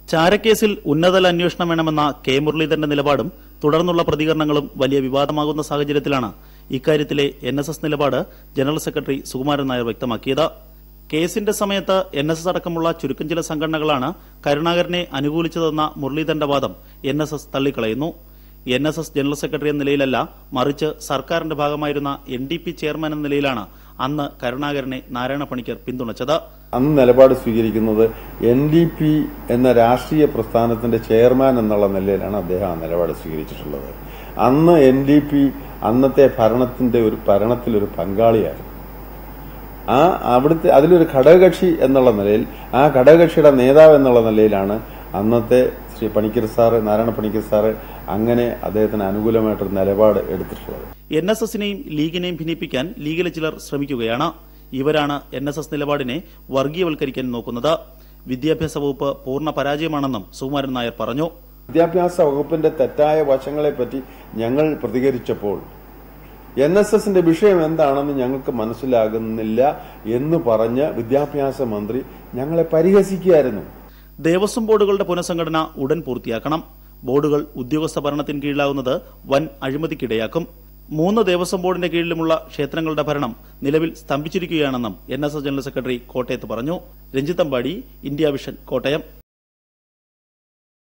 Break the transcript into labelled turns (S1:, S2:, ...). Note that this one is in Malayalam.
S1: ചാരക്കേസിൽ ഉന്നതതല അന്വേഷണം വേണമെന്ന കെ മുരളീധരന്റെ നിലപാടും തുടർന്നുള്ള പ്രതികരണങ്ങളും വലിയ വിവാദമാകുന്ന സാഹചര്യത്തിലാണ് ഇക്കാര്യത്തിലെ എൻ എസ് എസ് നിലപാട് ജനറൽ സെക്രട്ടറി സുകുമാരൻ നായർ വ്യക്തമാക്കിയത് കേസിന്റെ സമയത്ത് എൻ എസ് എസ് അടക്കമുള്ള ചുരുക്കം ചില സംഘടനകളാണ് കരുണാകരനെ അനുകൂലിച്ചതെന്ന മുരളീധരന്റെ വാദം എൻ എസ് എസ് തള്ളിക്കളയുന്നു N S S general secretary എന്ന നിലയിലല്ല മറിച്ച് സർക്കാരിന്റെ ഭാഗമായിരുന്ന എൻ ഡി പി ചെയർമാൻ എന്ന നിലയിലാണ് അന്ന് കരുണാകരനെ നാരായണ പണിക്കർ പിന്തുണച്ചത്
S2: അന്ന് നിലപാട് സ്വീകരിക്കുന്നത് എൻ ഡി പി എന്ന രാഷ്ട്രീയ പ്രസ്ഥാനത്തിന്റെ ചെയർമാൻ എന്നുള്ള നിലയിലാണ് അദ്ദേഹം ആ നിലപാട് സ്വീകരിച്ചിട്ടുള്ളത് അന്ന് എൻ ഡി പി അന്നത്തെ ഭരണത്തിന്റെ ഒരു ഭരണത്തിലൊരു പങ്കാളിയായിരുന്നു ആ അവിടുത്തെ അതിലൊരു ഘടകകക്ഷി എന്നുള്ള നിലയിൽ ആ ഘടകകക്ഷിയുടെ നേതാവ് എന്നുള്ള നിലയിലാണ് അന്നത്തെ ശ്രീ പണിക്കർ സാറ് നാരായണ പണിക്കർ സാറ് അങ്ങനെ അദ്ദേഹത്തിന് അനുകൂലമായിട്ടൊരു നിലപാട് എടുത്തിട്ടുള്ളത്
S1: എൻ എസ് എസിനെയും ലീഗിനെയും ഭിന്നിപ്പിക്കാൻ ലീഗിലെ ചിലർ ശ്രമിക്കുകയാണ് ഇവരാണ് എൻ എസ് എസ് നിലപാടിനെ വർഗീയവൽക്കരിക്കാൻ നോക്കുന്നത് വിദ്യാഭ്യാസ വകുപ്പ് പൂർണ്ണ പരാജയമാണെന്നും സുകുമാരൻ നായർ പറഞ്ഞു
S2: വിദ്യാഭ്യാസ വകുപ്പിന്റെ തെറ്റായ വശങ്ങളെപ്പറ്റി ഞങ്ങൾ പ്രതികരിച്ചപ്പോൾ എൻ എസ് എസിന്റെ വിഷയം എന്താണെന്ന് ഞങ്ങൾക്ക് മനസ്സിലാകുന്നില്ല എന്ന് പറഞ്ഞ് വിദ്യാഭ്യാസ മന്ത്രി ഞങ്ങളെ പരിഹസിക്കുകയായിരുന്നു
S1: ദേവസ്വം ബോർഡുകളുടെ പുനഃസംഘടന ഉടൻ പൂർത്തിയാക്കണം ബോർഡുകൾ ഉദ്യോഗസ്ഥ ഭരണത്തിന് കീഴിലാകുന്നത് വൻ അഴിമതിക്കിടയാക്കും മൂന്ന് ദേവസ്വം ബോർഡിന്റെ കീഴിലുമുള്ള ക്ഷേത്രങ്ങളുടെ ഭരണം നിലവിൽ സ്തംഭിച്ചിരിക്കുകയാണെന്നും N S S general secretary കോട്ടയത്ത് പറഞ്ഞു രഞ്ജിത്തമ്പാടി ഇന്ത്യ വിഷൻ കോട്ടയം